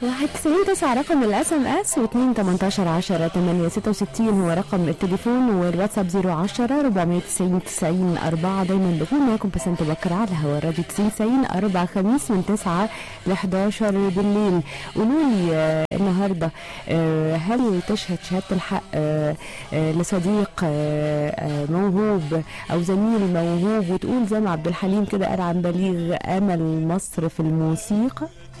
واحد تسعين تسعة رقم الاس ام اس واثنين تمنتاشر عشرة تمانية ستة وستين هو رقم التليفون والواتساب زيرو عشرة ربعمية تسعين تسعين أربعة دايما بكون معاكم بسنت بكر على هوا الراديو تسعين تسعين أربع خميس من تسعة لحداشر بالليل قولوا لي آه، النهاردة آه، هل تشهد شهادة الحق آه، آه، لصديق آه، آه، موهوب أو زميل موهوب وتقول زي ما عبد الحليم كده قال عن بليغ أمل مصر في الموسيقى